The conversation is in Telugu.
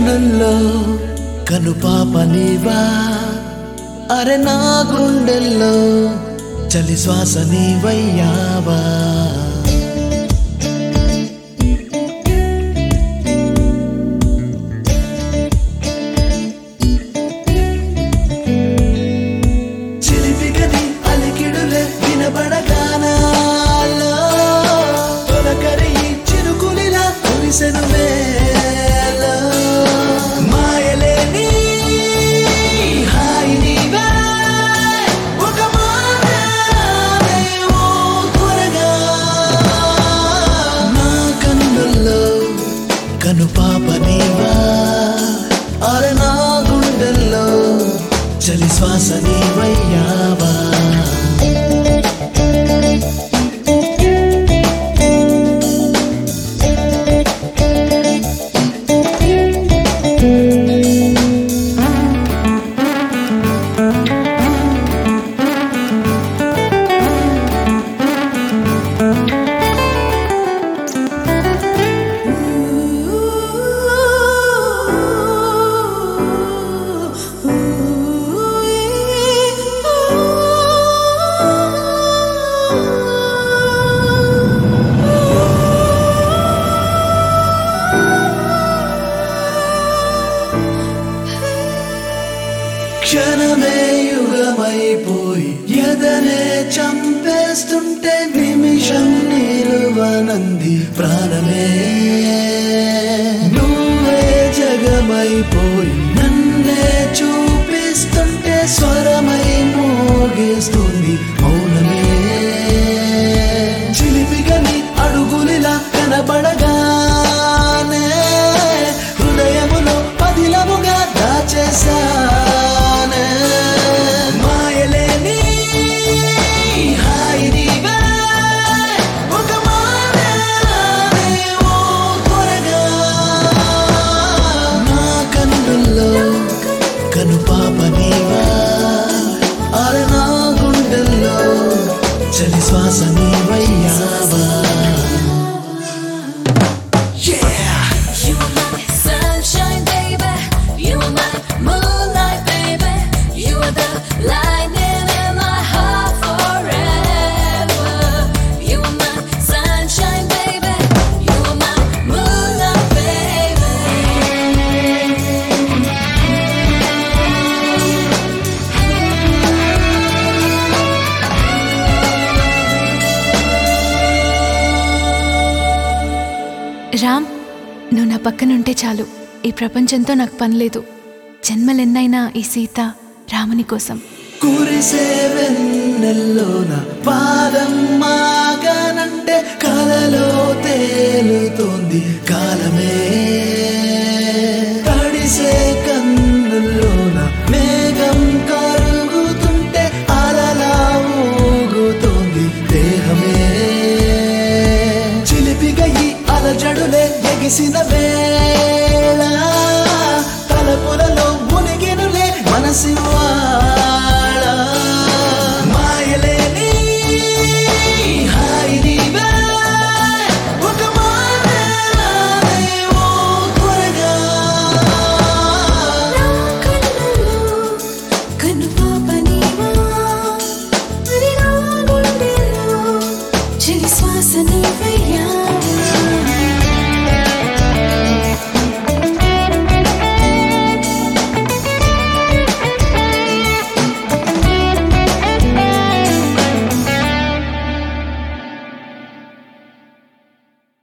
కన్నుల్లో కనుపాప నీవా అరె నా గుండెల్లో చలి శ్వాస నీవయ్యావా చిలిపిగని అలికిడులే వినబడగానాలో తొలకరి చిరుకులిలా కురిసెను వేళ మాయలేని హాయి నీవే ఒక మారేవో త్వరగా నా కన్నుల్లో కనుపాప నీవా అరే నా గుండెల్లో చలి శ్వాస నీవయ్యావా క్షణమే యుగమైపోయి ఎదనే చంపేస్తుంటే నిమిషం నిలువనంది ప్రాణమే నువ్వే జగమైపోయి నన్నే చూపిస్తుంటే స్వరమై మోగిస్తుంది మౌనమే చిలిపిగని అడుగులిలా కనబడగానే హృదయములో పదిలముగా దాచేసానే మాయలేని హాయి నీవే ఒక మారేవో త్వరగా నా కన్నుల్లో కనుపాప నీవా అరే నా గుండెల్లో చలి శ్వాస నీవయ్యావా Yeah! You are my sunshine, baby. You are my moonlight, baby. You are the lightning in my heart forever. You are my sunshine, baby. You are my moonlight, baby. Ram నువ్వు నా పక్కనుంటే చాలు ఈ ప్రపంచంతో నాకు పనిలేదు జన్మలెన్నైనా ఈ సీత రాముని కోసం కురిసే వెన్నెల్లోన పాదం మాగనంటే కలలో తేలుతోంది కాలమే తడిసే కన్నుల్లోన మేఘం కరుగుతుంటే అలలా ఊగుతోంది దేహమే చిలిపిగా ఈ అలజడులే ఎగిసిన వేళ తలపులలో మునిగినులే మనసివాళ మాయలేని హాయి నీవే ఒక మారేవో త్వరగా కనుపాప నీవా మరి నా గుండెలో చెలి శ్వాస నీవై